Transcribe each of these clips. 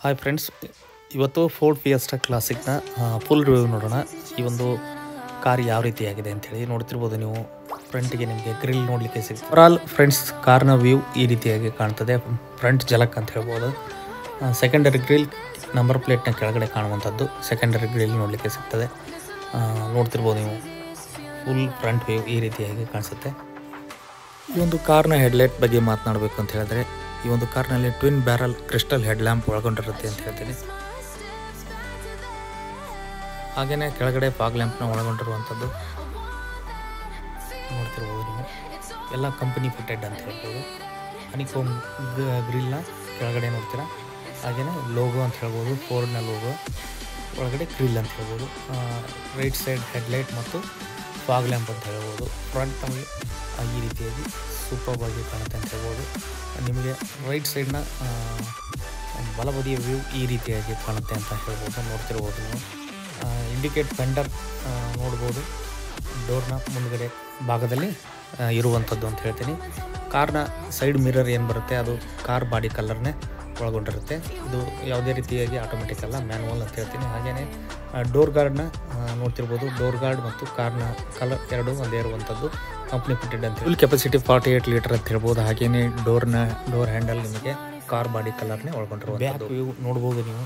hi friends ಇವತ್ತು Ford Fiesta ಕ್ಲಾಸಿಕ್ನ full review ನೋಡೋಣ ಈ ಒಂದು ಕಾರ್ ಯಾವ ರೀತಿಯಾಗಿದೆ ಅಂತೇಳಿ ನೋಡ್ತಿರ್ಬೋದು ನೀವು ಫ್ರಂಟ್ಗೆ ನಿಮಗೆ ಗ್ರಿಲ್ ನೋಡಲಿಕ್ಕೆ ಸಿಗ್ತದೆ ಓವರಾಲ್ ಫ್ರೆಂಡ್ಸ್ ಕಾರ್ನ ವ್ಯೂ ಈ ರೀತಿಯಾಗಿ ಕಾಣ್ತದೆ ಫ್ರಂಟ್ ಜಲಕ್ ಅಂತ ಹೇಳ್ಬೋದು ಸೆಕೆಂಡರಿ ಗ್ರಿಲ್ ನಂಬರ್ ಪ್ಲೇಟ್ನ ಕೆಳಗಡೆ ಕಾಣುವಂಥದ್ದು ಸೆಕೆಂಡರಿ ಗ್ರಿಲ್ ನೋಡಲಿಕ್ಕೆ ಸಿಗ್ತದೆ ಆ, ನೋಡ್ತಿರ್ಬೋದು ನೀವು ಫುಲ್ ಫ್ರಂಟ್ ವ್ಯೂ ಈ ರೀತಿಯಾಗಿ ಕಾಣಿಸುತ್ತೆ ಈ ಒಂದು ಕಾರ್ನ ಹೆಡ್ಲೈಟ್ ಬಗ್ಗೆ ಮಾತನಾಡಬೇಕು ಅಂತ ಹೇಳಿದ್ರೆ ಈ ಒಂದು ಕಾರ್ನಲ್ಲಿ twin barrel crystal head lamp ಒಳಗೊಂಡಿರುತ್ತೆ ಅಂತ ಹೇಳ್ತೀನಿ ಹಾಗೆಯೇ ಕೆಳಗಡೆ ಫಾಗ್ ಲ್ಯಾಂಪ್ನ ಒಳಗೊಂಡಿರುವಂಥದ್ದು ನೋಡ್ತಿರ್ಬೋದು ನೀವು ಎಲ್ಲ ಕಂಪನಿ ಫಿಟೆಡ್ ಅಂತ ಹೇಳ್ಬೋದು ಹನಿಕೋಮ್ ಗ್ರಿಲ್ನ ಕೆಳಗಡೆ ನೋಡ್ತೀರಾ ಹಾಗೆಯೇ ಲೋಗೋ ಅಂತ ಹೇಳ್ಬೋದು ಫೋರ್ಡ್ನ ಲೋಗೋ ಒಳಗಡೆ ಗ್ರಿಲ್ ಅಂತ ಹೇಳ್ಬೋದು ರೈಟ್ ಸೈಡ್ ಹೆಡ್ಲೈಟ್ ಮತ್ತು ಫಾಗ್ ಲ್ಯಾಂಪ್ ಅಂತ ಹೇಳ್ಬೋದು ಫ್ರಂಟ್ ನಮಗೆ ಆ, ಈ ರೀತಿಯಾಗಿ ಸೂಪರ್ ಆಗಿ ಕಾಣುತ್ತೆ ಅಂತ ಹೇಳ್ಬೋದು ನಿಮಗೆ ರೈಟ್ ಸೈಡ್ನ ಬಲಬದಿಯ ವ್ಯೂ ಈ ರೀತಿಯಾಗಿ ಕಾಣುತ್ತೆ ಅಂತ ಹೇಳ್ಬೋದು ನೋಡ್ತಿರ್ಬೋದು ನೀವು ಇಂಡಿಕೇಟ್ ಫೆಂಡರ್ ನೋಡ್ಬೋದು ಡೋರ್ನ ಮುಂದ್ಗಡೆ ಭಾಗದಲ್ಲಿ ಆ, ಇರುವಂಥದ್ದು ಅಂತ ಹೇಳ್ತೀನಿ ಕಾರ್ನ ಸೈಡ್ ಮಿರರ್ ಏನು ಬರುತ್ತೆ ಅದು ಕಾರ್ ಬಾಡಿ ಕಲರ್ನೇ ಒಳಗೊಂಡಿರುತ್ತೆ ಇದು ಯಾವುದೇ ರೀತಿಯಾಗಿ ಆಟೋಮೆಟಿಕ್ ಅಲ್ಲ ಮ್ಯಾನುವಲ್ ಅಂತ ಹೇಳ್ತೀನಿ ಹಾಗೆಯೇ ಡೋರ್ ಗಾರ್ಡ್ನ ನೋಡ್ತಿರ್ಬೋದು ಡೋರ್ ಗಾರ್ಡ್ ಮತ್ತು ಕಾರ್ನ ಕಲರ್ ಎರಡು ಒಂದೇ ಇರುವಂಥದ್ದು ಕಂಪ್ನಿ ಫಿಟೆಡ್ ಅಂತ full capacity forty eight litre ಅಂತ ಹೇಳ್ಬೋದು ಹಾಗೆಯೇ ಡೋರ್ನ ಡೋರ್ ಹ್ಯಾಂಡಲ್ ನಿಮಗೆ ಕಾರ್ ಬಾಡಿ ಕಲರ್ನೇ ಒಳಗೊಂಡಿರುವಂಥದ್ದು ವ್ಯೂ ನೋಡ್ಬೋದು ನೀವು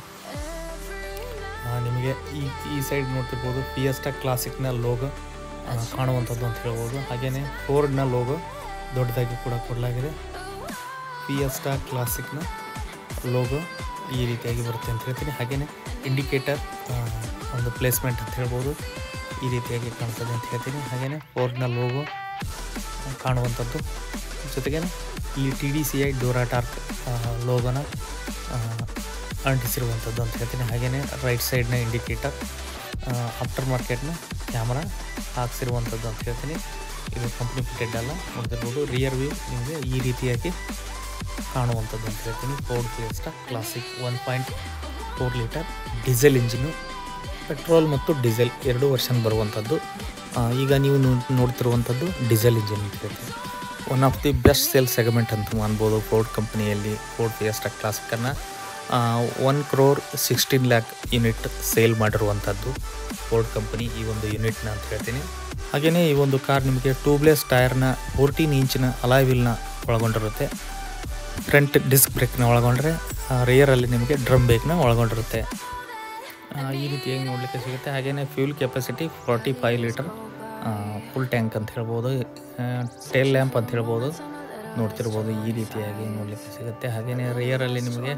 ಆ, ನಿಮಗೆ ಈ ಈ ಸೈಡ್ ನೋಡ್ತಿರ್ಬೋದು ಫಿಯಸ್ಟಾ ಕ್ಲಾಸಿಕ್ನ ಲೋಗೋ ಕಾಣುವಂಥದ್ದು ಅಂತ ಹೇಳ್ಬೋದು ಹಾಗೆಯೇ ಫೋರ್ಡ್ನ ಲೋಗೋ ದೊಡ್ಡದಾಗಿ ಕೂಡ ಕೊಡಲಾಗಿದೆ ಫಿಯಸ್ಟಾ ಕ್ಲಾಸಿಕ್ನ ಲೋಗೋ ಈ ರೀತಿಯಾಗಿ ಬರುತ್ತೆ ಅಂತ ಹೇಳ್ತೀನಿ ಹಾಗೆಯೇ ಇಂಡಿಕೇಟರ್ ಒಂದು ಪ್ಲೇಸ್ಮೆಂಟ್ ಅಂತ ಹೇಳ್ಬೋದು ಈ ರೀತಿಯಾಗಿ ಕಾಣ್ತದೆ ಅಂತ ಹೇಳ್ತೀನಿ ಹಾಗೆಯೇ ಫೋರ್ಡ್ನ ಲೋಗೋ ಕಾಣುವಂಥದ್ದು ಜೊತೆಗೆ ಇಲ್ಲಿ T D C I Duratorq ಲೋಗೋನ ಅಂಟಿಸಿರುವಂಥದ್ದು ಅಂತ ಹೇಳ್ತೀನಿ ಹಾಗೆಯೇ ರೈಟ್ ಸೈಡ್ನ ಇಂಡಿಕೇಟರ್ ಆಫ್ಟರ್ ಮಾರ್ಕೆಟ್ನ ಕ್ಯಾಮ್ರಾ ಹಾಕ್ಸಿರುವಂಥದ್ದು ಅಂತ ಹೇಳ್ತೀನಿ ಇದು ಕಂಪ್ನಿ ಫಿಟೆಡ್ ಅಲ್ಲ ನೋಡ್ತಿರ್ಬೋದು ರಿಯರ್ ವ್ಯೂ ನಿಮಗೆ ಈ ರೀತಿಯಾಗಿ ಕಾಣುವಂಥದ್ದು ಅಂತ ಹೇಳ್ತೀನಿ Ford Fiesta Classic one point four litre diesel engine petrol ಮತ್ತು ಡೀಸೆಲ್ ಎರಡೂ ವರ್ಷನ್ ಬರುವಂಥದ್ದು ಆ, ಈಗ ನೀವು ನೋ- ನೋಡ್ತಿರುವಂಥದ್ದು ಡೀಸೆಲ್ ಇಂಜಿನ್ ಅಂತ ಹೇಳ್ತೀನಿ one of the best sale segment ಅಂತ ಅನ್ಬೋದು ಫೋರ್ಡ್ ಕಂಪನಿಯಲ್ಲಿ ಫೋರ್ಡ್ ಫಿಯಸ್ಟಾ ಕ್ಲಾಸಿಕನ್ನು one crore sixteen lakh unit sale ಮಾಡಿರುವಂಥದ್ದು ಫೋರ್ಡ್ ಕಂಪನಿ ಈ ಒಂದು ಯೂನಿಟ್ನ ಅಂತ ಹೇಳ್ತೀನಿ ಹಾಗೆಯೇ ಈ ಒಂದು ಕಾರ್ ನಿಮಗೆ ಟ್ಯೂಬ್ಲೆಸ್ ಟೈರ್ನ ಫೋರ್ಟೀನ್ ಇಂಚಿನ ಅಲಾಯ್ ವೀಲ್ನ ಒಳಗೊಂಡಿರುತ್ತೆ ಫ್ರಂಟ್ ಡಿಸ್ಕ್ ಬ್ರೇಕ್ನ ಒಳಗೊಂಡ್ರೆ ರೇಯರಲ್ಲಿ ನಿಮಗೆ ಡ್ರಮ್ ಬ್ರೇಕ್ನ ಒಳಗೊಂಡಿರುತ್ತೆ ಆ, ಈ ರೀತಿಯಾಗಿ ನೋಡಲಿಕ್ಕೆ ಸಿಗುತ್ತೆ ಹಾಗೆಯೇ fuel capacity forty five litre full tank ಅಂತ ಹೇಳ್ಬೋದು ಟೇಲ್ ಲ್ಯಾಂಪ್ ಅಂತ ಹೇಳ್ಬೋದು ನೋಡ್ತಿರ್ಬೋದು ಈ ರೀತಿಯಾಗಿ ನೋಡಲಿಕ್ಕೆ ಸಿಗುತ್ತೆ ಹಾಗೆಯೇ ರೇಯರಲ್ಲಿ ನಿಮಗೆ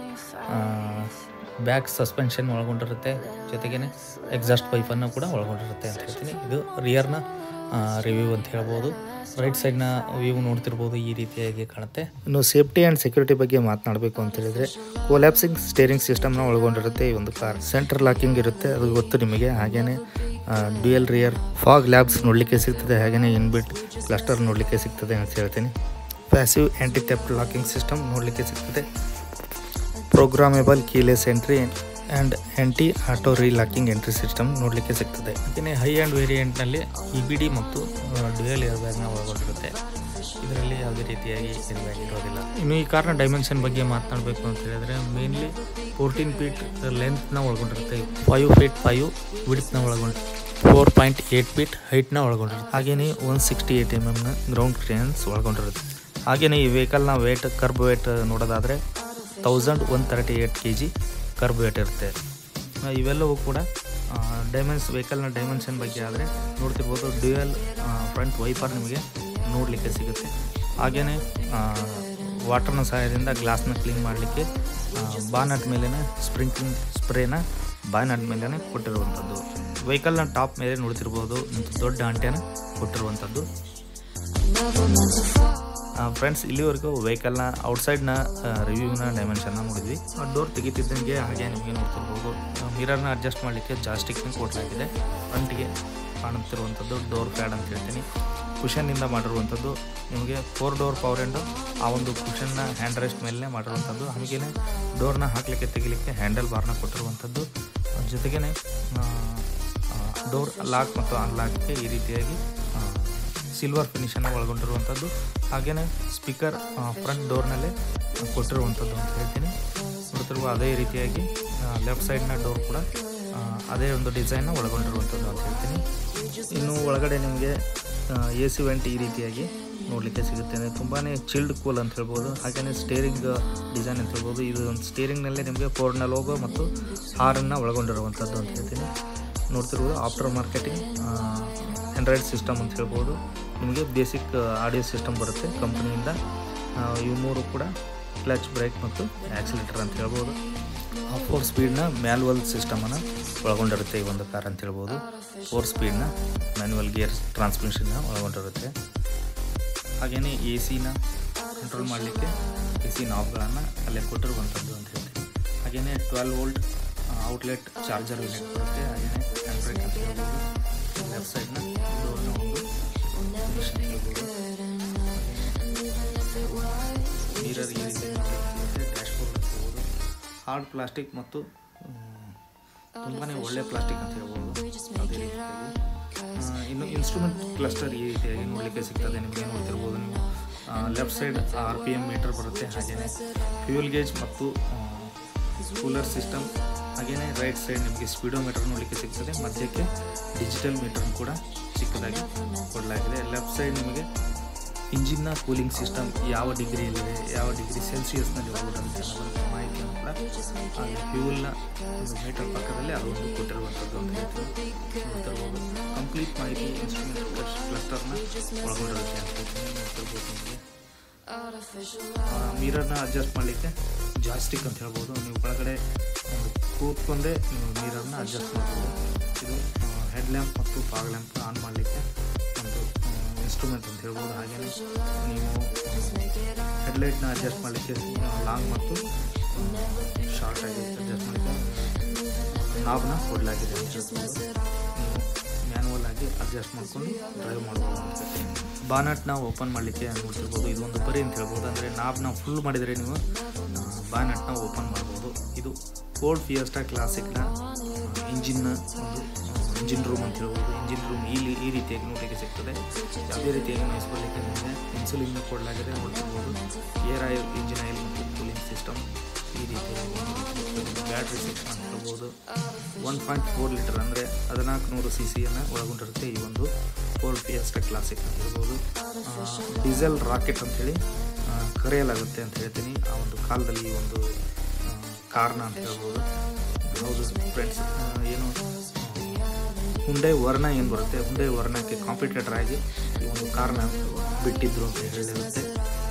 ಬ್ಯಾಕ್ ಸಸ್ಪೆನ್ಷನ್ ಒಳಗೊಂಡಿರುತ್ತೆ ಜೊತೆಗೇ ಎಕ್ಸಾಸ್ಟ್ ಪೈಪನ್ನು ಕೂಡ ಒಳಗೊಂಡಿರುತ್ತೆ ಅಂತ ಹೇಳ್ತೀನಿ ಇದು ರಿಯರ್ನ ರಿವ್ಯೂ ಅಂತ ಹೇಳ್ಬೋದು ರೈಟ್ ಸೈಡ್ನ ವ್ಯೂ ನೋಡ್ತಿರ್ಬೋದು ಈ ರೀತಿಯಾಗಿ ಕಾಣುತ್ತೆ ಇನ್ನು ಸೇಫ್ಟಿ ಆ್ಯಂಡ್ ಸೆಕ್ಯೂರಿಟಿ ಬಗ್ಗೆ ಮಾತನಾಡಬೇಕು ಅಂತ ಹೇಳಿದ್ರೆ ಕೋಲ್ಯಾಪ್ಸಿಂಗ್ ಸ್ಟೇರಿಂಗ್ ಸಿಸ್ಟಮ್ನ ಒಳಗೊಂಡಿರುತ್ತೆ ಈ ಒಂದು ಕಾರ್ ಸೆಂಟರ್ ಲಾಕಿಂಗ್ ಇರುತ್ತೆ ಅದು ಗೊತ್ತು ನಿಮಗೆ ಹಾಗೆಯೇ ಡ್ಯುಯಲ್ ರಿಯರ್ ಫಾಗ್ ಲ್ಯಾಬ್ಸ್ ನೋಡಲಿಕ್ಕೆ ಸಿಗ್ತದೆ ಹಾಗೆಯೇ ಇನ್ಬಿಟ್ ಕ್ಲಸ್ಟರ್ ನೋಡಲಿಕ್ಕೆ ಸಿಗ್ತದೆ ಅಂತ ಹೇಳ್ತೀನಿ passive anti theft locking system ನೋಡಲಿಕ್ಕೆ ಸಿಗ್ತದೆ programmable keyless entry and anti auto relocking entry system ನೋಡಲಿಕ್ಕೆ ಸಿಗ್ತದೆ ಹಾಗೆಯೇ ಹೈ ಆ್ಯಂಡ್ ವೇರಿಯಂಟ್ನಲ್ಲಿ ಇ ಬಿ ಡಿ ಮತ್ತು ಡ್ಯುಯಲ್ ಏರ್ ಬ್ಯಾಗ್ನ ಒಳಗೊಂಡಿರುತ್ತೆ ಇದರಲ್ಲಿ ಯಾವುದೇ ರೀತಿಯಾಗಿ ಏರ್ ಬ್ಯಾಗ್ ಇರೋದಿಲ್ಲ ಇನ್ನು ಈ ಕಾರ್ನ ಡೈಮೆನ್ಷನ್ ಬಗ್ಗೆ ಮಾತನಾಡಬೇಕು ಅಂತ ಹೇಳಿದ್ರೆ ಮೇನ್ಲಿ ಫೋರ್ಟೀನ್ ಫೀಟ್ ಲೆಂತ್ನ ಒಳಗೊಂಡಿರುತ್ತೆ ಫೈವ್ ಫೀಟ್ ಫೈವ್ ವಿಡ್ತ್ನ ಒಳಗೊಂಡು ಫೋರ್ ಪಾಯಿಂಟ್ ಏಯ್ಟ್ ಫೀಟ್ ಹೈಟ್ನ ಒಳಗೊಂಡಿರುತ್ತೆ ಹಾಗೆಯೇ ಒನ್ ಸಿಕ್ಸ್ಟಿ ಏಯ್ಟ್ ಎಮ್ ಎಮ್ನ ಗ್ರೌಂಡ್ ಕ್ಲಿಯರೆನ್ಸ್ ಒಳಗೊಂಡಿರುತ್ತೆ ಹಾಗೆಯೇ ಈ ವೆಹಿಕಲ್ನ ವೇಟ್ ಕರ್ಬ್ ವೇಟ್ ನೋಡೋದಾದರೆ thousand one thirty eight K G kerb weight ಇರುತ್ತೆ ಆ, ಇವೆಲ್ಲವೂ ಕೂಡ ಡೈಮೆನ್ಸ್ ವೆಹಿಕಲ್ನ ಡೈಮೆನ್ಷನ್ ಬಗ್ಗೆ ಆದರೆ ನೋಡ್ತಿರ್ಬೋದು ಡ್ಯೂಯಲ್ ಫ್ರಂಟ್ ವೈಪರ್ ನಿಮಗೆ ನೋಡಲಿಕ್ಕೆ ಸಿಗುತ್ತೆ ಹಾಗೆಯೇ ವಾಟರ್ನ ಸಹಾಯದಿಂದ ಗ್ಲಾಸ್ನ ಕ್ಲೀನ್ ಮಾಡಲಿಕ್ಕೆ ಬಾನಟ್ ಮೇಲೇ ಸ್ಪ್ರಿಂಕ್ಲಿಂಗ್ ಸ್ಪ್ರೇನ ಬಾನಟ್ ಮೇಲೇ ಕೊಟ್ಟಿರುವಂಥದ್ದು ವೆಹಿಕಲ್ನ ಟಾಪ್ ಮೇಲೆ ನೋಡ್ತಿರ್ಬೋದು ಒಂದು ದೊಡ್ಡ ಅಂಟೆನ ಕೊಟ್ಟಿರುವಂಥದ್ದು ಫ್ರೆಂಡ್ಸ್ ಇಲ್ಲಿವರೆಗೂ ವೆಹಿಕಲ್ನ ಔಟ್ಸೈಡ್ನ ರಿವ್ಯೂನ ಡೈಮೆನ್ಷನ್ನ ನೋಡಿದ್ವಿ ಡೋರ್ ತೆಗಿತಿದ್ದಂಗೆ ಹಾಗೆ ನಿಮಗೆ ನೋಡ್ತಿರ್ಬೋದು ಮಿರರ್ನ ಅಡ್ಜಸ್ಟ್ ಮಾಡಲಿಕ್ಕೆ ಜಾಸ್ಟಿಕ್ನ ಕೊಡಲಾಗಿದೆ ಫ್ರಂಟ್ಗೆ ಕಾಣುತ್ತಿರುವಂಥದ್ದು ಡೋರ್ ಪ್ಯಾಡ್ ಅಂತ ಹೇಳ್ತೀನಿ ಕುಷನ್ನಿಂದ ಮಾಡಿರುವಂಥದ್ದು ನಿಮಗೆ ಫೋರ್ ಡೋರ್ ಪವರ್ ಎಂಡು ಆ ಒಂದು ಕುಷನ್ನ ಹ್ಯಾಂಡ್ ರೆಸ್ಟ್ ಮೇಲೆ ಮಾಡಿರುವಂಥದ್ದು ಹಾಗೆಯೇ ಡೋರ್ನ ಹಾಕಲಿಕ್ಕೆ ತೆಗಿಲಿಕ್ಕೆ ಹ್ಯಾಂಡಲ್ ಬಾರ್ನ ಕೊಟ್ಟಿರುವಂಥದ್ದು ಜೊತೆಗೇ ಡೋರ್ ಲಾಕ್ ಮತ್ತು ಅನ್ಲಾಕ್ಗೆ ಈ ರೀತಿಯಾಗಿ ಆ, ಸಿಲ್ವರ್ ಫಿನಿಷನ್ನು ಒಳಗೊಂಡಿರುವಂಥದ್ದು ಹಾಗೆಯೇ ಸ್ಪೀಕರ್ ಫ್ರಂಟ್ ಡೋರ್ನಲ್ಲೇ ಕೊಟ್ಟಿರುವಂಥದ್ದು ಅಂತ ಹೇಳ್ತೀನಿ ನೋಡ್ತಿರುವ ಅದೇ ರೀತಿಯಾಗಿ ಲೆಫ್ಟ್ ಸೈಡ್ನ ಡೋರ್ ಕೂಡ ಆ, ಅದೇ ಒಂದು ಡಿಸೈನ್ನ ಒಳಗೊಂಡಿರುವಂಥದ್ದು ಅಂತ ಹೇಳ್ತೀನಿ ಇನ್ನು ಒಳಗಡೆ ನಿಮಗೆ ಎ ಸಿ ವೆಂಟ್ ಈ ರೀತಿಯಾಗಿ ನೋಡಲಿಕ್ಕೆ ಸಿಗುತ್ತೆ ತುಂಬಾ ಚಿಲ್ಡ್ ಕೂಲ್ ಅಂತ ಹೇಳ್ಬೋದು ಹಾಗೆಯೇ ಸ್ಟೇರಿಂಗ್ ಡಿಸೈನ್ ಅಂತ ಹೇಳ್ಬೋದು ಇದು ಒಂದು ಸ್ಟೇರಿಂಗ್ನಲ್ಲೇ ನಿಮಗೆ ಫೋರ್ನ ಲೋಗೋ ಮತ್ತು ಹಾರನ್ನು ಒಳಗೊಂಡಿರುವಂಥದ್ದು ಅಂತ ಹೇಳ್ತೀನಿ ನೋಡ್ತಿರ್ಬೋದು ಆಫ್ಟರ್ ಮಾರ್ಕೆಟಿಂಗ್ ಆ್ಯಂಡ್ರಾಯ್ಡ್ ಸಿಸ್ಟಮ್ ಅಂತ ಹೇಳ್ಬೋದು ನಿಮಗೆ ಬೇಸಿಕ್ ಆಡಿಯೋ ಸಿಸ್ಟಮ್ ಬರುತ್ತೆ ಕಂಪ್ನಿಯಿಂದ ಇವು ಮೂರು ಕೂಡ ಕ್ಲಚ್ ಬ್ರೇಕ್ ಮತ್ತು ಆ್ಯಕ್ಸಿಲೇಟರ್ ಅಂತ ಹೇಳ್ಬೋದು ಫೋರ್ ಸ್ಪೀಡ್ನ ಮ್ಯಾನ್ಯುವಲ್ ಸಿಸ್ಟಮನ್ನು ಒಳಗೊಂಡಿರುತ್ತೆ ಈ ಒಂದು ಕಾರ್ ಅಂತ ಹೇಳ್ಬೋದು ಫೋರ್ ಸ್ಪೀಡ್ನ ಮ್ಯಾನ್ಯುವಲ್ ಗೇರ್ ಟ್ರಾನ್ಸ್ಮಿಷನ್ನ ಒಳಗೊಂಡಿರುತ್ತೆ ಹಾಗೆಯೇ ಎ ಸಿನ ಕಂಟ್ರೋಲ್ ಮಾಡಲಿಕ್ಕೆ ಎ ಸಿ ನಾಬ್ಗಳನ್ನು ಅಲ್ಲೇ ಕೊಟ್ಟಿರುವಂಥದ್ದು ಅಂತ ಹೇಳ್ತೀನಿ ಹಾಗೆಯೇ twelve volt outlet charger unit ಬರುತ್ತೆ ಹಾಗೆಯೇ ಹ್ಯಾಂಡ್ ಬ್ರೇಕ್ ಅಂತ ಹೇಳ್ಬೋದು ಲೆಫ್ಟ್ ಸೈಡ್ನ ಡೋರ್ನ ಒಂದು ಫಿನಿಶ್ ಹೇಳ್ಬೋದು ಮಿರರ್ ಈ ರೀತಿ ಡ್ಯಾಶ್ ಬೋರ್ಡ್ ಅಂತ ಹೇಳ್ಬೋದು ಹಾರ್ಡ್ ಪ್ಲಾಸ್ಟಿಕ್ ಮತ್ತು ತುಂಬಾ ಒಳ್ಳೆ ಪ್ಲಾಸ್ಟಿಕ್ ಅಂತ ಹೇಳ್ಬೋದು ಅದೇ ರೀತಿಯಾಗಿ ಆ, ಇನ್ನು ಇನ್ಸ್ಟ್ರೂಮೆಂಟ್ ಕ್ಲಸ್ಟರ್ ಈ ರೀತಿಯಾಗಿ ನೋಡಲಿಕ್ಕೆ ಸಿಗ್ತದೆ ನಿಮಗೆ ನೋಡ್ತಿರ್ಬೋದು ನೀವು left side R P M meter ಬರುತ್ತೆ ಹಾಗೆಯೇ ಫ್ಯೂಲ್ ಗೇಜ್ ಮತ್ತು ಕೂಲರ್ ಸಿಸ್ಟಮ್ ಹಾಗೆಯೇ ರೈಟ್ ಸೈಡ್ ನಿಮಗೆ ಸ್ಪೀಡೋ ಮೀಟರ್ ನೋಡಲಿಕ್ಕೆ ಸಿಗ್ತದೆ ಮಧ್ಯಕ್ಕೆ ಡಿಜಿಟಲ್ ಮೀಟರ್ ಕೂಡ ಚಿಕ್ಕದಾಗಿ ಕೊಡಲಾಗಿದೆ ಲೆಫ್ಟ್ ಸೈಡ್ ನಿಮಗೆ ಇಂಜಿನ್ನ ಕೂಲಿಂಗ್ ಸಿಸ್ಟಮ್ ಯಾವ ಡಿಗ್ರಿಯಲ್ಲಿದೆ ಯಾವ ಡಿಗ್ರಿ ಸೆಲ್ಸಿಯಸ್ನಲ್ಲಿ ಹೋಗುತ್ತದೆ ಅನ್ನೋದ್ರ ಮಾಹಿತಿಯನ್ನು ಕೂಡ ಅಲ್ಲಿ ಫ್ಯೂಲ್ನ ಒಂದು ಮೀಟರ್ ಪಕ್ಕದಲ್ಲಿ ಅದೊಂದು ಕೊಟ್ಟಿರುವಂಥದ್ದು ಅಂತ ಹೇಳ್ತೀನಿ ನೋಡ್ತಿರ್ಬೋದು ಕಂಪ್ಲೀಟ್ ಮಾಹಿತಿ ಇನ್ಸ್ಟ್ರೂಮೆಂಟ್ ಕ್ಲಸ್ಟರ್ನ ಒಳಗೊಂಡಿರುತ್ತೆ ಅಂತ ಹೇಳ್ತೀನಿ ನೋಡ್ತಿರ್ಬೋದು ನಿಮಗೆ ಮಿರರ್ನ ಅಡ್ಜಸ್ಟ್ ಮಾಡಲಿಕ್ಕೆ ಜಾಸ್ಟಿಕ್ ಅಂತ ಹೇಳ್ಬೋದು ನೀವು ಒಳಗಡೆ ಒಂದು ಕೂತ್ಕೊಂಡೇ ನೀವು ಮಿರರ್ನ ಅಡ್ಜಸ್ಟ್ ಮಾಡ್ಬೋದು ಇದು ಹೆಡ್ ಲ್ಯಾಂಪ್ ಮತ್ತು ಫಾಗ್ ಲ್ಯಾಂಪ್ ಆನ್ ಮಾಡಲಿಕ್ಕೆ ಒಂದು ಇನ್ಸ್ಟ್ರೂಮೆಂಟ್ ಅಂತ ಹೇಳ್ಬೋದು ಹಾಗೆಯೇ ನೀವು ಹೆಡ್ಲೈಟ್ನ ಅಡ್ಜಸ್ಟ್ ಮಾಡಲಿಕ್ಕೆ ಲಾಂಗ್ ಮತ್ತು ಶಾರ್ಟ್ ಆಗಿ ಅಡ್ಜಸ್ಟ್ ಮಾಡಲಿಕ್ಕೆ ನಾಬ್ನ ಕೊಡಲಾಗಿದೆ ಅಂತ ಹೇಳ್ಬೋದು ನೀವು ಮ್ಯಾನುವಲ್ ಆಗಿ ಅಡ್ಜಸ್ಟ್ ಮಾಡ್ಕೊಂಡು ಡ್ರೈವ್ ಮಾಡ್ಬೋದು ಅಂತ ಬಾನಟ್ನ ಓಪನ್ ಮಾಡಲಿಕ್ಕೆ ನೋಡ್ತಿರ್ಬೋದು ಇದು ಒಂದು ಬರಿ ಅಂತ ಹೇಳ್ಬೋದು ಅಂದರೆ ನಾಬ್ನ ಫುಲ್ ಮಾಡಿದರೆ ನೀವು ಬಾನಟ್ನ ಓಪನ್ ಮಾಡ್ಬೋದು ಇದು ಫೋರ್ಡ್ ಫಿಯಸ್ಟಾ ಕ್ಲಾಸಿಕ್ನ ಇಂಜಿನ್ನ ಒಂದು ಇಂಜಿನ್ ರೂಮ್ ಅಂತ ಹೇಳ್ಬೋದು ಇಂಜಿನ್ ರೂಮ್ ಈ ಈ ರೀತಿಯಾಗಿ ನೋಡಲಿಕ್ಕೆ ಸಿಗ್ತದೆ ಯಾವುದೇ ರೀತಿಯಾಗಿ ನೋಯಿಸ್ಕೊಳ್ಳಿಕ್ಕೆ ನಿಮಗೆ ಇನ್ಸುಲಿನ್ ಕೊಡಲಾಗಿದೆ ನೋಡ್ತಿರ್ಬೋದು ಏರ್ ಆಯಿಲ್ ಇಂಜಿನ್ ಆಯಿಲ್ ಮತ್ತು ಕೂಲಿಂಗ್ ಸಿಸ್ಟಮ್ ಈ ರೀತಿಯಾಗಿ ಬ್ಯಾಟ್ರಿ ಸೆಕ್ಷನ್ ಅಂತ ಹೇಳ್ಬೋದು ಒನ್ ಪಾಯಿಂಟ್ ಫೋರ್ ಲೀಟರ್ ಅಂದರೆ ಹದಿನಾಲ್ಕು ನೂರು ಸಿ ಸಿಯನ್ನು ಒಳಗೊಂಡಿರುತ್ತೆ ಈ ಒಂದು ಫೋರ್ ಫಿಯಸ್ಟಾ ಕ್ಲಾಸಿಕ್ ಅಂತ ಹೇಳ್ಬೋದು ಡೀಸೆಲ್ ರಾಕೆಟ್ ಅಂತೇಳಿ ಆ, ಕರೆಯಲಾಗುತ್ತೆ ಅಂತ ಹೇಳ್ತೀನಿ ಆ ಒಂದು ಕಾಲದಲ್ಲಿ ಈ ಒಂದು ಆ, ಕಾರ್ನ ಅಂತ ಹೇಳ್ಬೋದು ಹೌದು ಫ್ರೆಂಡ್ಸ್ ಏನು ಹುಂಡೆ ವರ್ಣ ಏನು ಬರುತ್ತೆ ಹುಂಡೆ ವರ್ಣಕ್ಕೆ ಕಾಂಪಿಟೇಟರ್ ಆಗಿ ಈ ಒಂದು ಕಾರ್ನ ಬಿಟ್ಟಿದ್ರು ಅಂತ ಹೇಳಿರುತ್ತೆ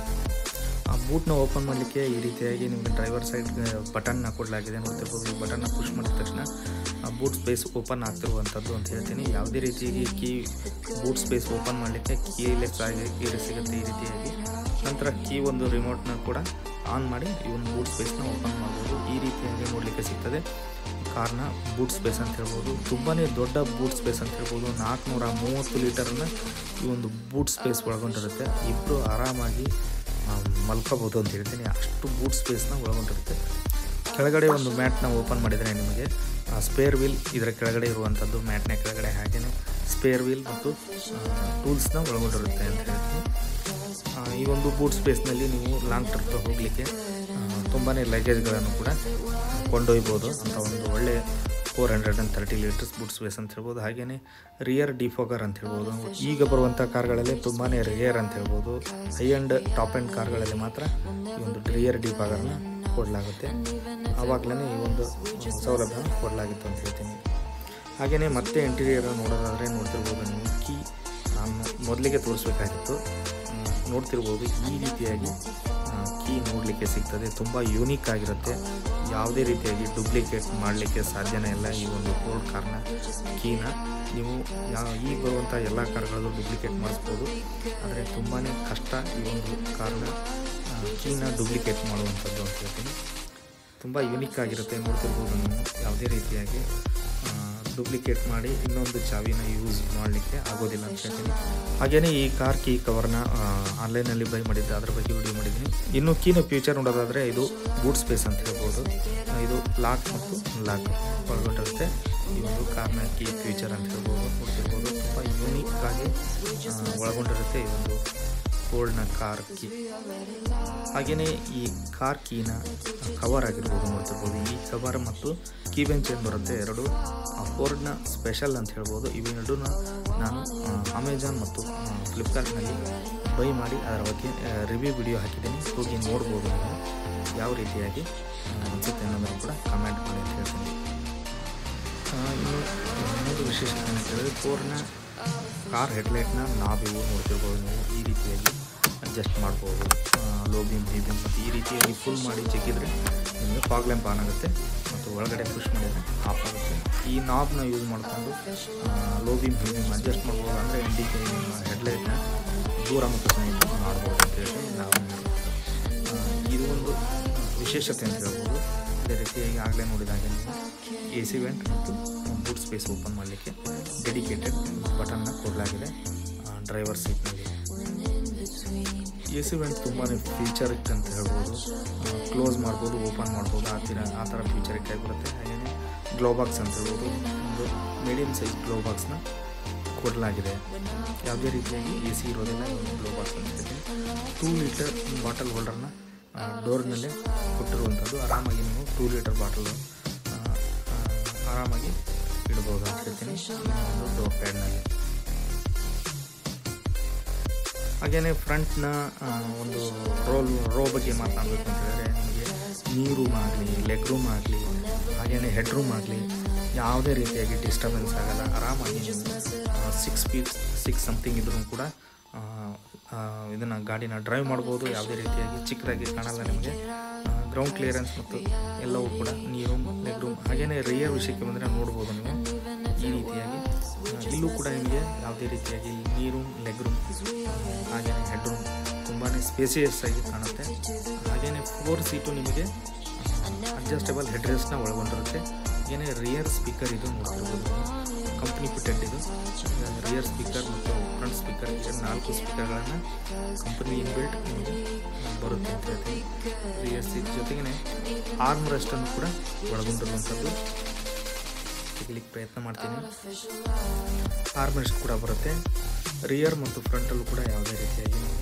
ಆ ಬೂಟ್ನ ಓಪನ್ ಮಾಡಲಿಕ್ಕೆ ಈ ರೀತಿಯಾಗಿ ನಿಮಗೆ ಡ್ರೈವರ್ ಸೈಡ್ ಬಟನ್ನ ಕೊಡಲಾಗಿದೆ ನೋಡ್ತಿರ್ಬೋದು ಈ ಬಟನ್ನ ಪುಷ್ ಮಾಡಿದ ತಕ್ಷಣ ಆ ಬೂಟ್ ಸ್ಪೇಸ್ ಓಪನ್ ಆಗ್ತಿರುವಂಥದ್ದು ಅಂತ ಹೇಳ್ತೀನಿ ಯಾವುದೇ ರೀತಿಯಾಗಿ ಕೀ ಬೂಟ್ ಸ್ಪೇಸ್ ಓಪನ್ ಮಾಡಲಿಕ್ಕೆ ಕೀ ಲೆಸ್ ಆಗಿ ಕೀ ಸಿಗುತ್ತೆ ಈ ರೀತಿಯಾಗಿ ನಂತರ ಕೀ ಒಂದು ರಿಮೋಟ್ನ ಕೂಡ ಆನ್ ಮಾಡಿ ಈ ಒಂದು ಬೂಟ್ ಸ್ಪೇಸ್ನ ಓಪನ್ ಮಾಡ್ಬೋದು ಈ ರೀತಿಯಾಗಿ ನೋಡಲಿಕ್ಕೆ ಸಿಗ್ತದೆ ಕಾರ್ನ ಬೂಟ್ ಸ್ಪೇಸ್ ಅಂತ ಹೇಳ್ಬೋದು ತುಂಬಾ ದೊಡ್ಡ ಬೂಟ್ ಸ್ಪೇಸ್ ಅಂತ ಹೇಳ್ಬೋದು ನಾಲ್ಕುನೂರ ಮೂವತ್ತು ಲೀಟರ್ನ ಈ ಒಂದು ಬೂಟ್ ಸ್ಪೇಸ್ ಒಳಗೊಂಡಿರುತ್ತೆ ಇಬ್ಬರು ಆರಾಮಾಗಿ ಆ, ಮಲ್ಕೋಬೋದು ಅಂತ ಹೇಳ್ತೀನಿ ಅಷ್ಟು ಬೂಟ್ ಸ್ಪೇಸ್ನ ಒಳಗೊಂಡಿರುತ್ತೆ ಕೆಳಗಡೆ ಒಂದು ಮ್ಯಾಟ್ನ ಓಪನ್ ಮಾಡಿದರೆ ನಿಮಗೆ ಸ್ಪೇರ್ ವೀಲ್ ಇದರ ಕೆಳಗಡೆ ಇರುವಂಥದ್ದು ಮ್ಯಾಟ್ನ ಕೆಳಗಡೆ ಹಾಗೆಯೇ ಸ್ಪೇರ್ ವೀಲ್ ಮತ್ತು ಟೂಲ್ಸ್ನ ಒಳಗೊಂಡಿರುತ್ತೆ ಅಂತ ಹೇಳ್ತೀನಿ ಆ, ಈ ಒಂದು ಬೂಟ್ ಸ್ಪೇಸ್ನಲ್ಲಿ ನೀವು ಲಾಂಗ್ ಟ್ರಿಪ್ ಹೋಗಲಿಕ್ಕೆ ತುಂಬಾ ಲಗೇಜ್ಗಳನ್ನು ಕೂಡ ಕೊಂಡೊಯ್ಬೋದು ಅಂತ ಒಂದು ಒಳ್ಳೆ four hundred and thirty litres boot space ಅಂತ ಹೇಳ್ಬೋದು ಹಾಗೆಯೇ ರಿಯರ್ ಡಿಫೋಗರ್ ಅಂತ ಹೇಳ್ಬೋದು ಈಗ ಬರುವಂಥ ಕಾರ್ಗಳಲ್ಲಿ ತುಂಬಾ ರಿಯರ್ ಅಂತ ಹೇಳ್ಬೋದು ಹೈ ಆ್ಯಂಡ್ ಟಾಪ್ ಆ್ಯಂಡ್ ಕಾರ್ಗಳಲ್ಲಿ ಮಾತ್ರ ಈ ಒಂದು ರಿಯರ್ ಡಿಫಾಗರ್ನ ಕೊಡಲಾಗುತ್ತೆ ಆವಾಗಲೇ ಈ ಒಂದು ಸೌಲಭ್ಯ ಕೊಡಲಾಗಿತ್ತು ಅಂತ ಹೇಳ್ತೀನಿ ಹಾಗೆಯೇ ಮತ್ತೆ ಇಂಟೀರಿಯರ್ ನೋಡೋದಾದರೆ ನೋಡ್ತಿರ್ಬೋದು ನೀವು ಕೀ ನಾನು ಮೊದಲಿಗೆ ತೋರಿಸ್ಬೇಕಾಗಿತ್ತು ಆ, ನೋಡ್ತಿರ್ಬೋದು ಈ ರೀತಿಯಾಗಿ ಕೀ ನೋಡಲಿಕ್ಕೆ ಸಿಗ್ತದೆ ತುಂಬ ಯೂನಿಕ್ ಆಗಿರುತ್ತೆ ಯಾವುದೇ ರೀತಿಯಾಗಿ ಡೂಪ್ಲಿಕೇಟ್ ಮಾಡಲಿಕ್ಕೆ ಸಾಧ್ಯನೇ ಇಲ್ಲ ಈ ಒಂದು ಫೋರ್ಡ್ ಕಾರ್ನ ಕೀನ ನೀವು ಯಾವ ಈಗ ಬರುವಂಥ ಎಲ್ಲ ಕಾರ್ಗಳಲ್ಲೂ ಡೂಪ್ಲಿಕೇಟ್ ಮಾಡಿಸ್ಬೋದು ಆದರೆ ತುಂಬಾ ಕಷ್ಟ ಈ ಒಂದು ಕಾರ್ನ ಕೀನ ಡೂಪ್ಲಿಕೇಟ್ ಮಾಡುವಂಥದ್ದು ಅಂತ ಹೇಳ್ತೀನಿ ತುಂಬ ಯೂನಿಕ್ ಆಗಿರುತ್ತೆ ನೋಡ್ತಿರ್ಬೋದು ನೀವು ಯಾವುದೇ ರೀತಿಯಾಗಿ ಡೂಪ್ಲಿಕೇಟ್ ಮಾಡಿ ಇನ್ನೊಂದು ಚಾವಿನ ಯೂಸ್ ಮಾಡಲಿಕ್ಕೆ ಆಗೋದಿಲ್ಲ ಅಂತ ಹೇಳ್ತೀನಿ ಹಾಗೆಯೇ ಈ ಕಾರ್ ಕೀ ಕವರ್ನ ಆನ್ಲೈನಲ್ಲಿ ಬೈ ಮಾಡಿದ್ದೆ ಅದ್ರ ಬಗ್ಗೆ ವಿಡಿಯೋ ಮಾಡಿದ್ದೀನಿ ಇನ್ನು ಕೀನ ಫ್ಯೂಚರ್ ನೋಡೋದಾದರೆ ಇದು ಬೂಟ್ ಸ್ಪೇಸ್ ಅಂತ ಹೇಳ್ಬೋದು ಆ, ಇದು ಲಾಕ್ ಮತ್ತು ಲಾಕ್ ಒಳಗೊಂಡಿರುತ್ತೆ ಈ ಒಂದು ಕಾರ್ನ ಕೀ ಫ್ಯೂಚರ್ ಅಂತ ಹೇಳ್ಬೋದು ನೋಡ್ತಿರ್ಬೋದು ತುಂಬ ಯೂನಿಕ್ ಆಗಿ ಆ, ಒಳಗೊಂಡಿರುತ್ತೆ ಈ ಒಂದು ಫೋಲ್ಡ್ನ ಕಾರ್ ಕೀ ಹಾಗೆಯೇ ಈ ಕಾರ್ ಕೀನ ಕವರ್ ಆಗಿರ್ಬೋದು ನೋಡ್ತಿರ್ಬೋದು ಈ ಕವರ್ ಮತ್ತು ಕೀ ಬೆಂಚ್ ಏನು ಬರುತ್ತೆ ಎರಡು ಫೋರ್ಡ್ನ ಸ್ಪೆಷಲ್ ಅಂತ ಹೇಳ್ಬೋದು ಇವೆರಡೂ ನಾನು ಅಮೆಜಾನ್ ಮತ್ತು ಫ್ಲಿಪ್ಕಾರ್ಟ್ನಲ್ಲಿ ಬೈ ಮಾಡಿ ಅದರ ಬಗ್ಗೆ ರಿವ್ಯೂ ವಿಡಿಯೋ ಹಾಕಿದ್ದೀನಿ ಹೋಗಿ ನೋಡ್ಬೋದು ನೀವು ಯಾವ ರೀತಿಯಾಗಿ ಆ, ಅನ್ಸುತ್ತೆ ಅನ್ನೋದನ್ನು ಕೂಡ ಕಮೆಂಟ್ ಮಾಡಿ ಅಂತ ಹೇಳ್ತೀನಿ ಆ, ಇನ್ನು ಇನ್ನೊಂದು ವಿಶೇಷತೆ ಏನಂತ ಹೇಳಿದ್ರೆ ಫೋರ್ನ ಕಾರ್ ಹೆಡ್ಲೈಟ್ನ ನಾವ್ ಇವು ನೋಡ್ತಿರ್ಬೋದು ನೀವು ಈ ರೀತಿಯಾಗಿ ಅಡ್ಜಸ್ಟ್ ಮಾಡ್ಬೋದು ಲೋ ಬೀಮ್ ಹೈ ಬೀಮ್ ಮತ್ತು ಈ ರೀತಿಯಾಗಿ ಫುಲ್ ಮಾಡಿ ಜಗ್ಗಿದ್ರೆ ನಿಮಗೆ ಫಾಗ್ ಲ್ಯಾಂಪ್ ಆನ್ ಆಗುತ್ತೆ ಮತ್ತು ಒಳಗಡೆ ಪುಷ್ ಮಾಡಿದರೆ ಆಫ್ ಆಗುತ್ತೆ ಈ ನಾಬ್ನ ಯೂಸ್ ಮಾಡಿಕೊಂಡು low beam high beam adjust ಮಾಡ್ಬೋದು ಅಂದರೆ ಇಂಡಿಕೆ ಹೆಡ್ಲೈಟ್ನ ದೂರ ಮತ್ತು ಸಮೀಪ ಮಾಡ್ಬೋದು ಅಂತ ಹೇಳಿ ನಾವು ಆ, ಇದು ಒಂದು ವಿಶೇಷತೆ ಅಂತ ಹೇಳ್ಬೋದು ಅದೇ ರೀತಿಯಾಗಿ ಆಗಲೇ ನೋಡಿದಾಗೆ ನೀವು ಎ ಸಿ ವೆಂಟ್ ಮತ್ತು ಬೂಟ್ ಸ್ಪೇಸ್ ಓಪನ್ ಮಾಡಲಿಕ್ಕೆ ಡೆಡಿಕೇಟೆಡ್ ಬಟನ್ನ ಕೊಡಲಾಗಿದೆ ಡ್ರೈವರ್ ಸೀಟ್ನಲ್ಲಿ ಎ ಸಿ ವೆಂಟ್ ತುಂಬಾ ಫೀಚರಿಕ್ ಅಂತ ಹೇಳ್ಬೋದು ಕ್ಲೋಸ್ ಮಾಡ್ಬೋದು ಓಪನ್ ಮಾಡ್ಬೋದು ಆ ಥರ ಆ ಥರ ಫೀಚರಿಕ್ ಆಗಿರುತ್ತೆ ಹಾಗೆಯೇ ಗ್ಲೋಬಾಕ್ಸ್ ಅಂತ ಹೇಳ್ಬೋದು ಒಂದು ಮೀಡಿಯಮ್ ಸೈಜ್ ಗ್ಲೋಬಾಕ್ಸ್ನ ಕೊಡಲಾಗಿದೆ ಯಾವುದೇ ರೀತಿಯಾಗಿ ಎ ಸಿ ಇರೋದಿಲ್ಲ ಒಂದು ಗ್ಲೋಬಾಕ್ಸ್ ಅಂತ ಹೇಳ್ತೀನಿ ಟೂ ಲೀಟರ್ ಬಾಟಲ್ ಹೋಲ್ಡರ್ನ ಡೋರ್ನಲ್ಲೇ ಕೊಟ್ಟಿರುವಂಥದ್ದು ಆರಾಮಾಗಿ ನೀವು ಟೂ ಲೀಟರ್ ಬಾಟಲ್ ಆರಾಮಾಗಿ ಇಡ್ಬೋದು ಅಂತ ಹೇಳ್ತೀನಿ ಒಂದು ಡೋರ್ ಪ್ಯಾಡ್ನಲ್ಲಿ ಹಾಗೆಯೇ ಫ್ರಂಟ್ನ ಒಂದು ರೋಲ್ ರೋ ಬಗ್ಗೆ ಮಾತನಾಡಬೇಕು ಅಂತ ಹೇಳಿದ್ರೆ ನಿಮಗೆ ನೀ ರೂಮ್ ಆಗಲಿ ಲೆಗ್ ರೂಮ್ ಆಗಲಿ ಹಾಗೆಯೇ ಹೆಡ್ ರೂಮ್ ಆಗಲಿ ಯಾವುದೇ ರೀತಿಯಾಗಿ ಡಿಸ್ಟರ್ಬೆನ್ಸ್ ಆಗಲ್ಲ ಆರಾಮಾಗಿ ನೀವು ಸಿಕ್ಸ್ ಫೀಟ್ ಸಿಕ್ಸ್ ಸಮಥಿಂಗ್ ಇದ್ರೂ ಕೂಡ ಇದನ್ನು ಗಾಡಿನ ಡ್ರೈವ್ ಮಾಡ್ಬೋದು ಯಾವುದೇ ರೀತಿಯಾಗಿ ಚಿಕ್ಕದಾಗಿ ಕಾಣಲ್ಲ ನಿಮಗೆ ಗ್ರೌಂಡ್ ಕ್ಲಿಯರೆನ್ಸ್ ಮತ್ತು ಎಲ್ಲವೂ ಕೂಡ ನೀ ರೂಮ್ ಲೆಗ್ ರೂಮ್ ಹಾಗೆಯೇ ರಿಯರ್ ವಿಷಯಕ್ಕೆ ಬಂದರೆ ನೋಡ್ಬೋದು ನೀವು ಈ ರೀತಿಯಾಗಿ ಆ, ಇಲ್ಲೂ ಕೂಡ ನಿಮಗೆ ಯಾವುದೇ ರೀತಿಯಾಗಿ ನೀ ರೂಮ್ ಲೆಗ್ ರೂಮ್ ಹಾಗೆಯೇ ಹೆಡ್ ರೂಮ್ ತುಂಬಾ ಸ್ಪೇಸಿಯಸ್ ಆಗಿ ಕಾಣುತ್ತೆ ಹಾಗೆಯೇ ಫೋರ್ ಸೀಟು ನಿಮಗೆ ಅಡ್ಜಸ್ಟಬಲ್ ಹೆಡ್ ರೆಸ್ಟ್ನ ಒಳಗೊಂಡಿರುತ್ತೆ ಏನೇ ರಿಯರ್ ಸ್ಪೀಕರ್ ಇದು ನೋಡ್ತಿರ್ಬೋದು ಕಂಪ್ನಿ ಫಿಟೆಡ್ ಇದು ರಿಯರ್ ಸ್ಪೀಕರ್ ಮತ್ತು ಫ್ರಂಟ್ ಸ್ಪೀಕರ್ ಈ ನಾಲ್ಕು ಸ್ಪೀಕರ್ಗಳನ್ನು ಕಂಪನಿ ಇನ್ಬಿಲ್ಟ್ ನಿಮಗೆ ಬರುತ್ತೆ ಅಂತ ಹೇಳ್ತೀನಿ ರಿಯರ್ ಸೀಟ್ ಜೊತೆಗೇ ಆರ್ಮ್ ರೆಸ್ಟನ್ನು ಕೂಡ ಒಳಗೊಂಡಿರುವಂಥದ್ದು ತೆಗಿಲಿಕ್ಕೆ ಪ್ರಯತ್ನ ಮಾಡ್ತೀನಿ ಆರ್ಮ್ ರೆಸ್ಟ್ ಕೂಡ ಬರುತ್ತೆ ರಿಯರ್ ಮತ್ತು ಫ್ರಂಟಲ್ಲೂ ಕೂಡ ಯಾವುದೇ ರೀತಿಯಾಗಿ ನಿಮಗೆ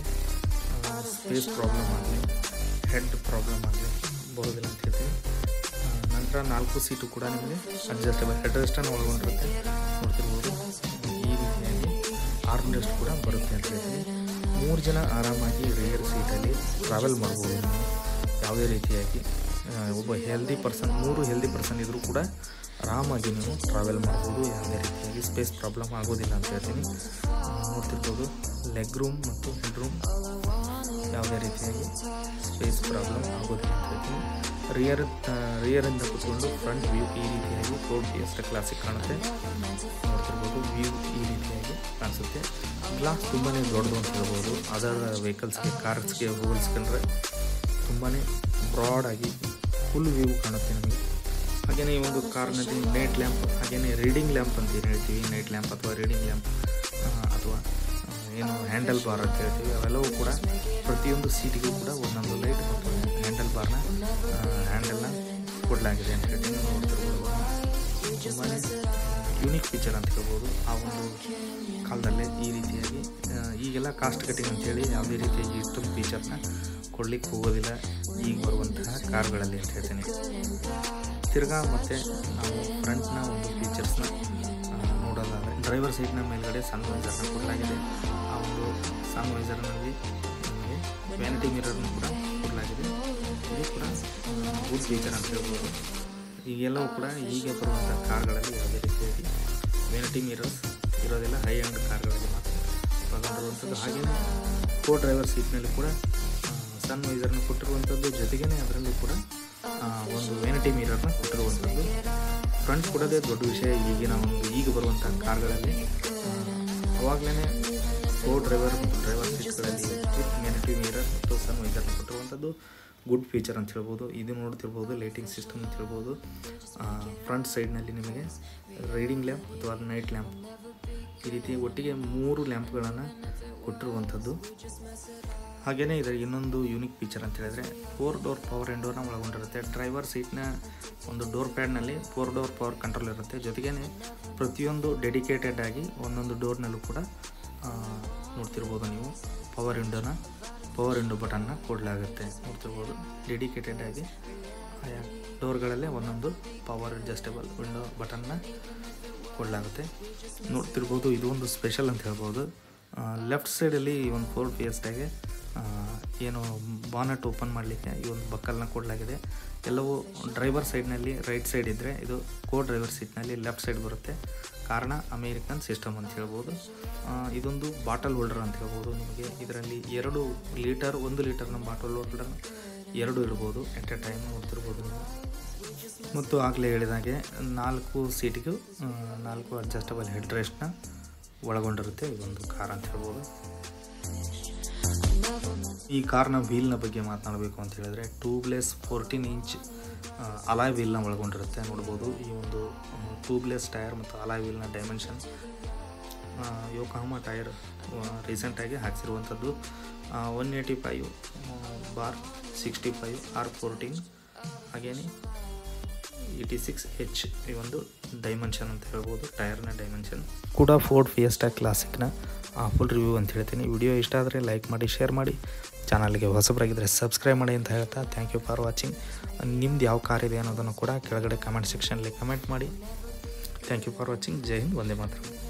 ಸ್ಪೇಸ್ ಪ್ರಾಬ್ಲಮ್ ಆಗಲಿ ಹೆಡ್ ಪ್ರಾಬ್ಲಮ್ ಆಗಲಿ ಬರೋದಿಲ್ಲ ಅಂತ ಹೇಳ್ತೀನಿ ಆ, ನಂತರ ನಾಲ್ಕು ಸೀಟು ಕೂಡ ನಿಮಗೆ ಅಡ್ಜಸ್ಟಬಲ್ ಹೆಡ್ ರೆಸ್ಟನ್ನು ಒಳಗೊಂಡಿರುತ್ತೆ ನೋಡ್ತಿರ್ಬೋದು ಈ ರೀತಿಯಾಗಿ ಆರ್ಮ್ ರೆಸ್ಟ್ ಕೂಡ ಬರುತ್ತೆ ಅಂತ ಹೇಳ್ತೀನಿ ಮೂರು ಜನ ಆರಾಮಾಗಿ ರಿಯರ್ ಸೀಟಲ್ಲಿ ಟ್ರಾವೆಲ್ ಮಾಡ್ಬೋದು ನೀವು ಯಾವುದೇ ರೀತಿಯಾಗಿ ಆ, ಒಬ್ಬ ಹೆಲ್ದಿ ಪರ್ಸನ್ ಮೂರು ಹೆಲ್ದಿ ಪರ್ಸನ್ ಇದ್ದರೂ ಕೂಡ ಆರಾಮಾಗಿ ನೀವು ಟ್ರಾವೆಲ್ ಮಾಡ್ಬೋದು ಯಾವುದೇ ರೀತಿಯಾಗಿ ಸ್ಪೇಸ್ ಪ್ರಾಬ್ಲಮ್ ಆಗೋದಿಲ್ಲ ಅಂತ ಹೇಳ್ತೀನಿ ಆ, ನೋಡ್ತಿರ್ಬೋದು ಲೆಗ್ ರೂಮ್ ಮತ್ತು ಹೆಡ್ ರೂಮ್ ಯಾವುದೇ ರೀತಿಯಾಗಿ ಸ್ಪೇಸ್ ಪ್ರಾಬ್ಲಮ್ ಆಗೋದಿಲ್ಲ ಅಂತ ಹೇಳ್ತೀನಿ ರಿಯರ್ ರಿಯರಿಂದ ಕೂತ್ಕೊಂಡು ಫ್ರಂಟ್ ವ್ಯೂ ಈ ರೀತಿಯಾಗಿ ರೋಡ್ ಎಷ್ಟ ಕ್ಲಾಸಿಕ್ ಕಾಣುತ್ತೆ ನೋಡ್ತಿರ್ಬೋದು ವ್ಯೂ ಈ ರೀತಿಯಾಗಿ ಕಾಣಿಸುತ್ತೆ ಗ್ಲಾಸ್ ತುಂಬಾ ದೊಡ್ಡದು ಅಂತ ಹೇಳ್ಬೋದು ಅದರ್ ವೆಹಿಕಲ್ಸ್ಗೆ ಕಾರ್ಸ್ಗೆ ಹೋಲಿಸ್ಕೊಂಡ್ರೆ ತುಂಬಾ ಬ್ರಾಡಾಗಿ ಫುಲ್ ವ್ಯೂ ಕಾಣುತ್ತೆ ನಮಗೆ ಹಾಗೆಯೇ ಈ ಒಂದು ಕಾರ್ನಲ್ಲಿ ನೈಟ್ ಲ್ಯಾಂಪ್ ಹಾಗೆಯೇ ರೀಡಿಂಗ್ ಲ್ಯಾಂಪ್ ಅಂತ ಏನು ಹೇಳ್ತೀವಿ ನೈಟ್ ಲ್ಯಾಂಪ್ ಅಥವಾ ರೀಡಿಂಗ್ ಲ್ಯಾಂಪ್ ಅಥವಾ ಆ, ಏನು ಹ್ಯಾಂಡಲ್ ಬಾರ್ ಅಂತ ಹೇಳ್ತೀವಿ ಅವೆಲ್ಲವೂ ಕೂಡ ಪ್ರತಿಯೊಂದು ಸೀಟಿಗೂ ಕೂಡ ಒಂದೊಂದು ಲೈಟ್ ಮತ್ತು ಹ್ಯಾಂಡಲ್ ಬಾರ್ನ ಹ್ಯಾಂಡಲ್ನ ಕೊಡಲಾಗಿದೆ ಅಂತ ಹೇಳ್ತೀನಿ ನೋಡ್ತಿರ್ಬೋದು ತುಂಬಾ ಯುನಿಕ್ ಫೀಚರ್ ಅಂತ ಹೇಳ್ಬೋದು ಆ ಒಂದು ಕಾಲದಲ್ಲೇ ಈ ರೀತಿಯಾಗಿ ಆ, ಈಗೆಲ್ಲ ಕಾಸ್ಟ್ ಕಟಿಂಗ್ ಅಂತೇಳಿ ಯಾವುದೇ ರೀತಿಯಾಗಿ ಇಷ್ಟೊಂದು ಫೀಚರ್ನ ಕೊಡ್ಲಿಕ್ಕೆ ಹೋಗೋದಿಲ್ಲ ಈಗ ಬರುವಂತಹ ಕಾರ್ಗಳಲ್ಲಿ ಅಂತ ಹೇಳ್ತೀನಿ ತಿರ್ಗಾ ಮತ್ತು ನಾವು ಫ್ರಂಟ್ನ ಒಂದು ಫೀಚರ್ಸ್ನ ನೋಡೋದಾದರೆ ಡ್ರೈವರ್ ಸೀಟ್ನ ಮೇಲ್ಗಡೆ ಸನ್ವೈಸರ್ನ ಕೊಡಲಾಗಿದೆ ಆ ಒಂದು ಸನ್ವೈಸರ್ನಲ್ಲಿ ನಮಗೆ ವ್ಯಾನಿಟಿ ಮಿರರ್ನ ಕೂಡ ಕೊಡಲಾಗಿದೆ ಇದು ಕೂಡ ಗುಡ್ ಫೀಚರ್ ಅಂತ ಹೇಳ್ಬೋದು ಈಗೆಲ್ಲವೂ ಕೂಡ ಈಗ ಬರುವಂಥ ಕಾರ್ಗಳಲ್ಲಿ ಯಾವುದೇ ರೀತಿಯಾಗಿ ವ್ಯಾನಿಟಿ ಮಿರರ್ಸ್ ಇರೋದಿಲ್ಲ ಹೈ ಎಂಡ್ ಕಾರ್ಗಳಲ್ಲಿ ಮಾತ್ರ ತಗೊಂಡಿರುವಂಥದ್ದು ಹಾಗೆಯೇ ಕೋ ಡ್ರೈವರ್ ಸೀಟ್ನಲ್ಲಿ ಕೂಡ ಸನ್ ವೈಸರ್ನ ಕೊಟ್ಟಿರುವಂಥದ್ದು ಜೊತೆಗೇ ಅದರಲ್ಲಿ ಕೂಡ ಆ, ಒಂದು ವ್ಯಾನಿಟಿ ಮಿರರ್ನ ಕೊಟ್ಟಿರುವಂಥದ್ದು ಫ್ರಂಟ್ ಕೊಡೋದೇ ದೊಡ್ಡ ವಿಷಯ ಈಗಿನ ಒಂದು ಈಗ ಬರುವಂಥ ಕಾರ್ಗಳಲ್ಲಿ ಅವಾಗಲೇ ಕೋ ಡ್ರೈವರ್ ಮತ್ತು ಡ್ರೈವರ್ ಸೀಟ್ಗಳಲ್ಲಿ ವಿತ್ ವ್ಯಾನಿಟಿ ಮಿರರ್ ಮತ್ತು ಸನ್ ವೈಸರ್ನ ಕೊಟ್ಟಿರುವಂಥದ್ದು ಗುಡ್ ಫೀಚರ್ ಅಂತ ಹೇಳ್ಬೋದು ಇದು ನೋಡ್ತಿರ್ಬೋದು ಲೈಟಿಂಗ್ ಸಿಸ್ಟಮ್ ಅಂತ ಹೇಳ್ಬೋದು ಫ್ರಂಟ್ ಸೈಡ್ನಲ್ಲಿ ನಿಮಗೆ ರೈಡಿಂಗ್ ಲ್ಯಾಂಪ್ ಅಥವಾ ನೈಟ್ ಲ್ಯಾಂಪ್ ಈ ರೀತಿ ಒಟ್ಟಿಗೆ ಮೂರು ಲ್ಯಾಂಪ್ಗಳನ್ನು ಕೊಟ್ಟಿರುವಂಥದ್ದು ಹಾಗೆಯೇ ಇದರ ಇನ್ನೊಂದು ಯೂನಿಕ್ ಫೀಚರ್ ಅಂತ ಹೇಳಿದ್ರೆ ಫೋರ್ ಡೋರ್ ಪವರ್ ಆ್ಯಂಡ್ ಡೋರ್ನ ಒಳಗೊಂಡಿರುತ್ತೆ ಡ್ರೈವರ್ ಸೀಟ್ನ ಒಂದು ಡೋರ್ ಪ್ಯಾಡ್ನಲ್ಲಿ ಫೋರ್ ಡೋರ್ ಪವರ್ ಕಂಟ್ರೋಲ್ ಇರುತ್ತೆ ಜೊತೆಗೇ ಪ್ರತಿಯೊಂದು ಡೆಡಿಕೇಟೆಡ್ ಆಗಿ ಒಂದೊಂದು ಡೋರ್ನಲ್ಲೂ ಕೂಡ ಆ, ನೋಡ್ತಿರ್ಬೋದು ನೀವು ಪವರ್ ವಿಂಡೋನ ಪವರ್ ವಿಂಡೋ ಬಟನ್ನ ಕೊಡಲಾಗುತ್ತೆ ನೋಡ್ತಿರ್ಬೋದು ಡೆಡಿಕೇಟೆಡ್ ಆಗಿ ಆಯಾ ಡೋರ್ಗಳಲ್ಲೇ ಒಂದೊಂದು ಪವರ್ ಅಡ್ಜಸ್ಟೇಬಲ್ ವಿಂಡೋ ಬಟನ್ನ ಕೊಡಲಾಗುತ್ತೆ ನೋಡ್ತಿರ್ಬೋದು ಇದು ಒಂದು ಸ್ಪೆಷಲ್ ಅಂತ ಹೇಳ್ಬೋದು ಲೆಫ್ಟ್ ಸೈಡಲ್ಲಿ ಈ ಒಂದು ಫೋರ್ಡ್ ಫಿಯಸ್ಟಾಗೆ ಏನು ಬಾನಟ್ ಓಪನ್ ಮಾಡಲಿಕ್ಕೆ ಈ ಒಂದು ಬಕ್ಕಲ್ನ ಕೊಡಲಾಗಿದೆ ಎಲ್ಲವೂ ಡ್ರೈವರ್ ಸೈಡ್ನಲ್ಲಿ ರೈಟ್ ಸೈಡ್ ಇದ್ದರೆ ಇದು ಕೋ ಡ್ರೈವರ್ ಸೀಟ್ನಲ್ಲಿ ಲೆಫ್ಟ್ ಸೈಡ್ ಬರುತ್ತೆ ಕಾರಣ ಅಮೇರಿಕನ್ ಸಿಸ್ಟಮ್ ಅಂತ ಹೇಳ್ಬೋದು ಆ, ಇದೊಂದು ಬಾಟಲ್ ಹೋಲ್ಡರ್ ಅಂತ ಹೇಳ್ಬೋದು ನಿಮಗೆ ಇದರಲ್ಲಿ ಎರಡು ಲೀಟರ್ ಒಂದು ಲೀಟರ್ನ ಬಾಟಲ್ ಹೋಲ್ಡರ್ ಎರಡು ಇಡ್ಬೋದು ಎಟ್ ಎ ಟೈಮ್ ನೋಡ್ತಿರ್ಬೋದು ನೀವು ಮತ್ತು ಆಗಲೇ ಹೇಳಿದಾಗೆ ನಾಲ್ಕು ಸೀಟಿಗೂ ಆ, ನಾಲ್ಕು ಅಡ್ಜಸ್ಟಬಲ್ ಹೆಡ್ ರೆಸ್ಟ್ನ ಒಳಗೊಂಡಿರುತ್ತೆ ಇದೊಂದು ಕಾರ್ ಅಂತ ಹೇಳ್ಬೋದು ಈ ಕಾರ್ನ ವೀಲ್ನ ಬಗ್ಗೆ ಮಾತನಾಡಬೇಕು ಅಂತ ಹೇಳಿದ್ರೆ ಟ್ಯೂಬ್ಲೆಸ್ ಫೋರ್ಟೀನ್ ಇಂಚ್ ಅಲಾಯ್ ವೀಲ್ನ ಒಳಗೊಂಡಿರುತ್ತೆ ನೋಡ್ಬೋದು ಈ ಒಂದು ಟ್ಯೂಬ್ಲೆಸ್ ಟೈರ್ ಮತ್ತು ಅಲಾಯ್ ವೀಲ್ನ ಡೈಮೆನ್ಷನ್ ಯೋಕಾಮ ಟೈರ್ ರೀಸೆಂಟಾಗಿ ಹಾಕ್ಸಿರುವಂಥದ್ದು one eighty five bar sixty five R fourteen ಹಾಗೇನೆ ಏಯ್ಟಿ ಸಿಕ್ಸ್ ಹೆಚ್ ಈ ಒಂದು ಡೈಮೆನ್ಷನ್ ಅಂತ ಹೇಳ್ಬೋದು ಟೈರ್ನ ಡೈಮೆನ್ಷನ್ ಕೂಡ ಫೋರ್ಡ್ ಫಿಯಸ್ಟಾ ಕ್ಲಾಸಿಕ್ನ ಫುಲ್ ರಿವ್ಯೂ ಅಂತ ಹೇಳ್ತೀನಿ ವಿಡಿಯೋ ಇಷ್ಟ ಆದರೆ ಲೈಕ್ ಮಾಡಿ ಶೇರ್ ಮಾಡಿ ಚಾನಲ್ಗೆ ಹೊಸಬರಾಗಿದ್ದರೆ ಸಬ್ಸ್ಕ್ರೈಬ್ ಮಾಡಿ ಅಂತ ಹೇಳ್ತಾ ಥ್ಯಾಂಕ್ ಯು ಫಾರ್ ವಾಚಿಂಗ್ ನಿಮ್ದು ಯಾವ ಕಾರ್ ಇದೆ ಅನ್ನೋದನ್ನು ಕೂಡ ಕೆಳಗಡೆ ಕಮೆಂಟ್ ಸೆಕ್ಷನಲ್ಲಿ ಕಮೆಂಟ್ ಮಾಡಿ ಥ್ಯಾಂಕ್ ಯು ಫಾರ್ ವಾಚಿಂಗ್ ಜೈ ಹಿಂದ್ ಒಂದೇ ಮಾತ್ರ